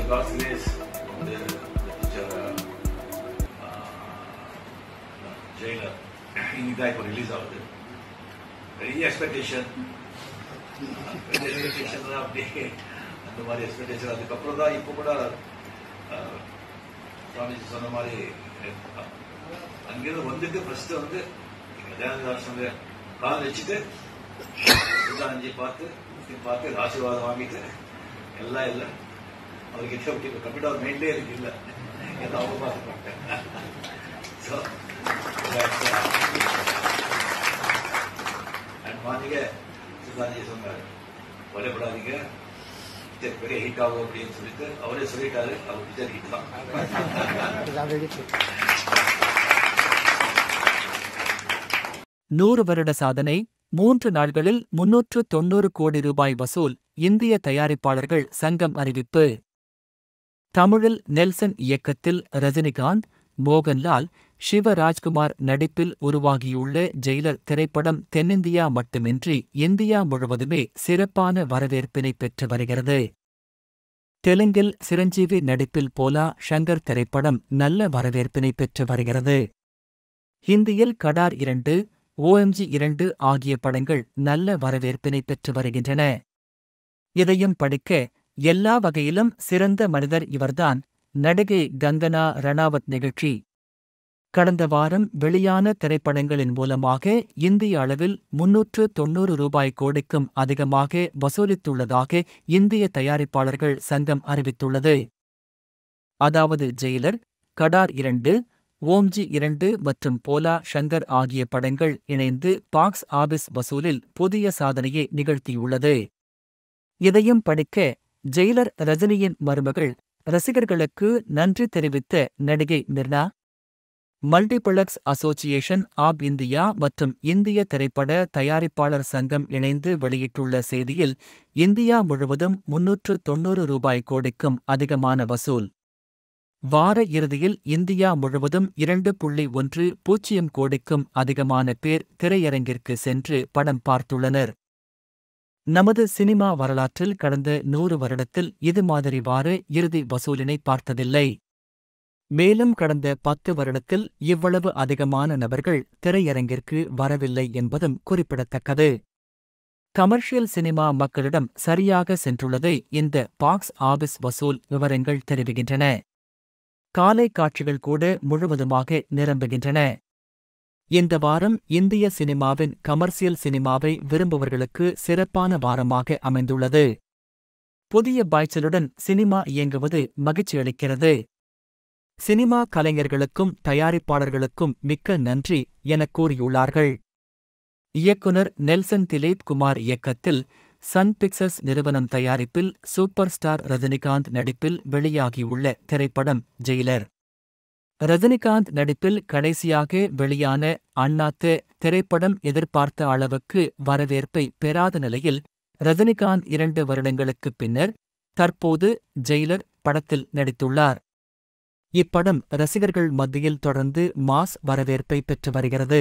God's grace வந்து teacher jailer இன்னைக்கு தான் இப்போ ரிலீஸ் ஆகுது பெரிய எக்ஸ்பெக்டேஷன் பெரிய எக்ஸ்பெக்டேஷன் அப்படியே அந்த மாதிரி எக்ஸ்பெக்டேஷன் அதுக்கப்புறம் தான் இப்போ கூட அஹ், சுவாமிஜி சொன்ன மாதிரி அஹ், அங்கிருந்து வந்துட்டு ஃபர்ஸ்ட் வந்து எங்க தயானந்த கால் வச்சுட்டு சுதானஞ்சி பார்த்து இப்படி பார்த்து ஆசீர்வாதம் வாங்கிட்டு எல்லாம் இல்லை அவர்கிட்ட விட்டு கம்ப்யூட்டர் அவர் மெயின்லே இருக்கு இல்லை ஏதோ அவங்க பார்த்துப்பாங்க ஸோ அண்ட் மார்னிங்க சுதானஞ்சி சொன்னார் கவலைப்படாதீங்க பிக்சர் பெரிய ஹிட் ஆகும் அப்படின்னு சொல்லிட்டு அவரே சொல்லிட்டாரு அவர் பிக்சர் ஹிட் தான் நூறு வருட சாதனை மூன்று நாட்களில் முன்னூற்று தொன்னூறு கோடி ரூபாய் வசூல் இந்திய தயாரிப்பாளர்கள் சங்கம் அறிவிப்பு தமிழில் நெல்சன் இயக்கத்தில் ரஜினிகாந்த் மோகன்லால் சிவராஜ்குமார் நடிப்பில் உருவாகியுள்ள ஜெயிலர் திரைப்படம் தென்னிந்தியா மட்டுமின்றி இந்தியா முழுவதுமே சிறப்பான வரவேற்பினை பெற்று வருகிறது தெலுங்கில் சிரஞ்சீவி நடிப்பில் போலா ஷங்கர் திரைப்படம் நல்ல வரவேற்பினை பெற்று வருகிறது ஹிந்தியில் கடார் இரண்டு ஓஎம்ஜி இரண்டு ஆகிய படங்கள் நல்ல வரவேற்பினை பெற்று வருகின்றன இதையும் படிக்க எல்லா வகையிலும் சிறந்த மனிதர் இவர்தான் நடிகை கங்கனா ரணாவத் நிகழ்ச்சி கடந்த வாரம் வெளியான திரைப்படங்களின் மூலமாக இந்திய அளவில் முன்னூற்று தொன்னூறு ரூபாய் கோடிக்கும் அதிகமாக வசூலித்துள்ளதாக இந்திய தயாரிப்பாளர்கள் சங்கம் அறிவித்துள்ளது அதாவது ஜெயிலர் கடார் இரண்டு ஓம்ஜி இரண்டு மற்றும் போலா ஷங்கர் ஆகிய படங்கள் இணைந்து பாக்ஸ் ஆபிஸ் வசூலில் புதிய சாதனையை நிகழ்த்தியுள்ளது இதையும் படிக்க ஜெயிலர் ரஜினியின் மருமகள் ரசிகர்களுக்கு நன்றி தெரிவித்த நடிகை Mirna multiplex association of India மற்றும் இந்திய திரைப்பட தயாரிப்பாளர் சங்கம் இணைந்து வெளியிட்டுள்ள செய்தியில் இந்தியா முழுவதும் முன்னூற்று தொன்னூறு ரூபாய் கோடிக்கும் அதிகமான வசூல் வார இறுதியில் இந்தியா முழுவதும் இரண்டு புள்ளி ஒன்று பூஜ்ஜியம் கோடிக்கும் அதிகமான பேர் திரையரங்கிற்கு சென்று படம் பார்த்துள்ளனர் நமது சினிமா வரலாற்றில் கடந்த நூறு வருடத்தில் இது மாதிரி வார இறுதி வசூலினை பார்த்ததில்லை மேலும் கடந்த பத்து வருடத்தில் இவ்வளவு அதிகமான நபர்கள் திரையரங்கிற்கு வரவில்லை என்பதும் குறிப்பிடத்தக்கது கமர்ஷியல் சினிமா மக்களிடம் சரியாக சென்றுள்ளதை இந்த பாக்ஸ் ஆபிஸ் வசூல் விவரங்கள் தெரிவிக்கின்றன காலை காட்சிகள் கூட முழுவதுமாக நிரம்புகின்றன இந்த வாரம் இந்திய சினிமாவின் கமர்சியல் சினிமாவை விரும்புவர்களுக்கு சிறப்பான வாரமாக அமைந்துள்ளது புதிய பாய்ச்சலுடன் சினிமா இயங்குவது மகிழ்ச்சியளிக்கிறது சினிமா கலைஞர்களுக்கும் தயாரிப்பாளர்களுக்கும் மிக்க நன்றி எனக் கூறியுள்ளார்கள் இயக்குனர் நெல்சன் திலீப் குமார் இயக்கத்தில் சன் பிக்சர்ஸ் நிறுவனம் தயாரிப்பில் சூப்பர் ஸ்டார் ரஜினிகாந்த் நடிப்பில் வெளியாகியுள்ள திரைப்படம் ஜெயிலர் ரஜினிகாந்த் நடிப்பில் கடைசியாக வெளியான அண்ணாத்து திரைப்படம் எதிர்பார்த்த அளவுக்கு வரவேற்பை பெறாத நிலையில் ரஜினிகாந்த் இரண்டு வருடங்களுக்குப் பின்னர் தற்போது ஜெயிலர் படத்தில் நடித்துள்ளார் இப்படம் ரசிகர்கள் மத்தியில் தொடர்ந்து மாஸ் வரவேற்பை பெற்று வருகிறது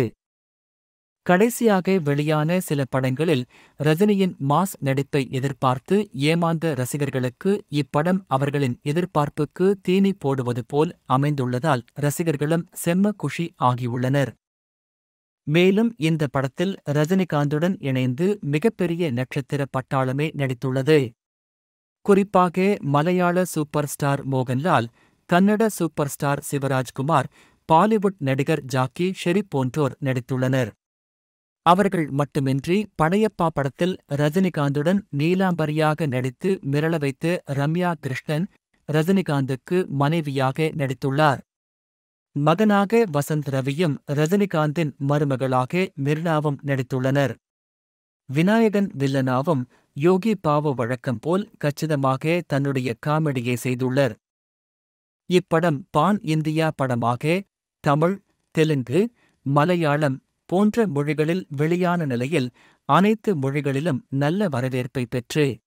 கடைசியாக வெளியான சில படங்களில் ரஜினியின் மாஸ் நடிப்பை எதிர்பார்த்து ஏமாந்த ரசிகர்களுக்கு இப்படம் அவர்களின் எதிர்பார்ப்புக்கு தீனி போடுவது போல் அமைந்துள்ளதால் ரசிகர்களும் செம்ம குஷி ஆகியுள்ளனர் மேலும் இந்த படத்தில் ரஜினிகாந்துடன் இணைந்து மிகப்பெரிய நட்சத்திர பட்டாளமே நடித்துள்ளது குறிப்பாக மலையாள super star Mohanlal Kannada super star Shivarajkumar Bollywood நடிகர் ஜாக்கி ஷெரீப் போன்றோர் நடித்துள்ளனர் அவர்கள் மட்டுமின்றி படையப்பா படத்தில் ரஜினிகாந்துடன் நீலாம்பரியாக நடித்து மிரள வைத்த ரம்யா கிருஷ்ணன் ரஜினிகாந்துக்கு மனைவியாக நடித்துள்ளார் மகனாக வசந்த் ரவியும் ரஜினிகாந்தின் மருமகளாக மிர்னாவும் நடித்துள்ளனர் விநாயகன் வில்லனாவும் யோகி பாவு வழக்கம் போல் கச்சிதமாக தன்னுடைய காமெடியை செய்துள்ளார் இப்படம் பான் இந்தியா படமாக தமிழ் தெலுங்கு மலையாளம் போன்ற மொழிகளில் வெளியான நிலையில் அனைத்து மொழிகளிலும் நல்ல வரவேற்பை பெற்று